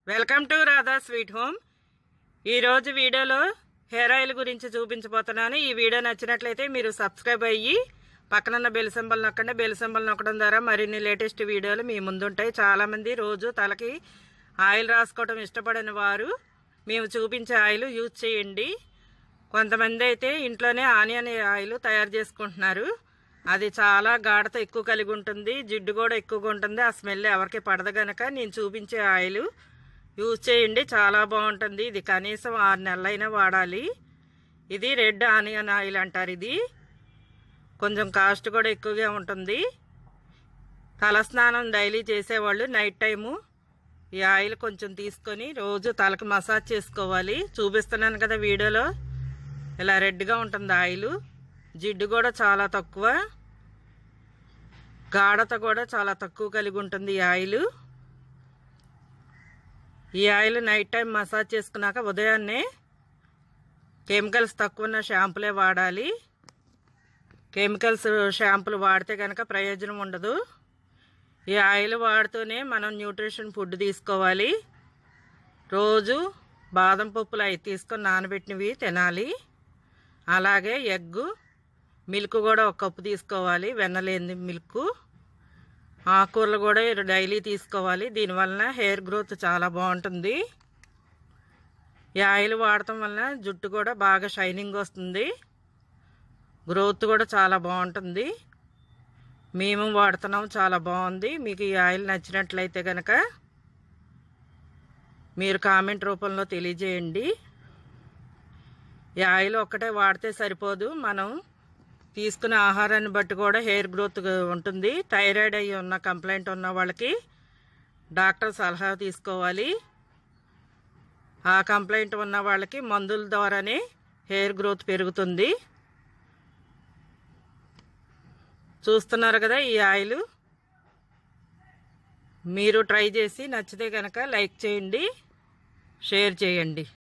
welcome to Radha sweet home ఈరోజు వీడియోలో hair oil గురించి చూపించబోతున్నాను ఈ వీడియో నచ్చినట్లయితే మీరు సబ్స్క్రైబ్ అయ్యి పక్కనున్న బెల్ సింబల్ నొక్కండి బెల్ సింబల్ నొక్కడం ద్వారా మరిన్ని లేటెస్ట్ వీడియోలు మీ ముందుంటాయి చాలామంది రోజు తలకి ఆయిల్ రాసుకోవడం ఇష్టపడని వారు మేము చూపించే ఆయిల్ యూజ్ చేయండి కొంతమంది అయితే ఇంట్లోనే ఆనియన్ ఆయిల్ తయారు చేసుకుంటున్నారు అది చాలా గాఢత ఎక్కువ కలిగి ఉంటుంది జిడ్డు కూడా ఎక్కువగా ఉంటుంది ఆ స్మెల్ ఎవరికి పడదు కనుక నేను చూపించే ఆయిల్ యూజ్ చేయండి చాలా బాగుంటుంది ఇది కనీసం ఆరు నెలలైనా వాడాలి ఇది రెడ్ ఆనియన్ ఆయిల్ అంటారు ఇది కొంచెం కాస్ట్ కూడా ఎక్కువగా ఉంటుంది తలస్నానం డైలీ చేసేవాళ్ళు నైట్ టైము ఈ ఆయిల్ కొంచెం తీసుకొని రోజు తలకు మసాజ్ చేసుకోవాలి చూపిస్తున్నాను కదా వీడియోలో ఇలా రెడ్గా ఉంటుంది ఆయిల్ జిడ్డు కూడా చాలా తక్కువ గాఢత కూడా చాలా తక్కువ కలిగి ఉంటుంది ఈ ఆయిల్ ఈ ఆయిల్ నైట్ టైం మసాజ్ చేసుకున్నాక ఉదయాన్నే కెమికల్స్ తక్కువ ఉన్న షాంపులే వాడాలి కెమికల్స్ షాంపులు వాడితే కనుక ప్రయోజనం ఉండదు ఈ ఆయిల్ వాడుతూనే మనం న్యూట్రిషన్ ఫుడ్ తీసుకోవాలి రోజు బాదం పప్పులు అవి తీసుకొని నానబెట్టినవి తినాలి అలాగే ఎగ్గు మిల్క్ కూడా ఒక కప్పు తీసుకోవాలి వెన్నలేని మిల్క్ ఆకుకూరలు కూడా డైలీ తీసుకోవాలి దీనివలన హెయిర్ గ్రోత్ చాలా బాగుంటుంది ఈ ఆయిల్ వాడటం వలన జుట్టు కూడా బాగా షైనింగ్ వస్తుంది గ్రోత్ కూడా చాలా బాగుంటుంది మేము వాడుతున్నాం చాలా బాగుంది మీకు ఈ ఆయిల్ నచ్చినట్లయితే కనుక మీరు కామెంట్ రూపంలో తెలియజేయండి ఈ ఆయిల్ ఒక్కటే వాడితే సరిపోదు మనం తీసుకునే ఆహారాన్ని బట్టి కూడా హెయిర్ గ్రోత్ ఉంటుంది థైరాయిడ్ అయ్యి ఉన్న కంప్లైంట్ ఉన్న వాళ్ళకి డాక్టర్ సలహా తీసుకోవాలి ఆ కంప్లైంట్ ఉన్న వాళ్ళకి మందుల ద్వారానే హెయిర్ గ్రోత్ పెరుగుతుంది చూస్తున్నారు కదా ఈ ఆయిల్ మీరు ట్రై చేసి నచ్చితే కనుక లైక్ చేయండి షేర్ చేయండి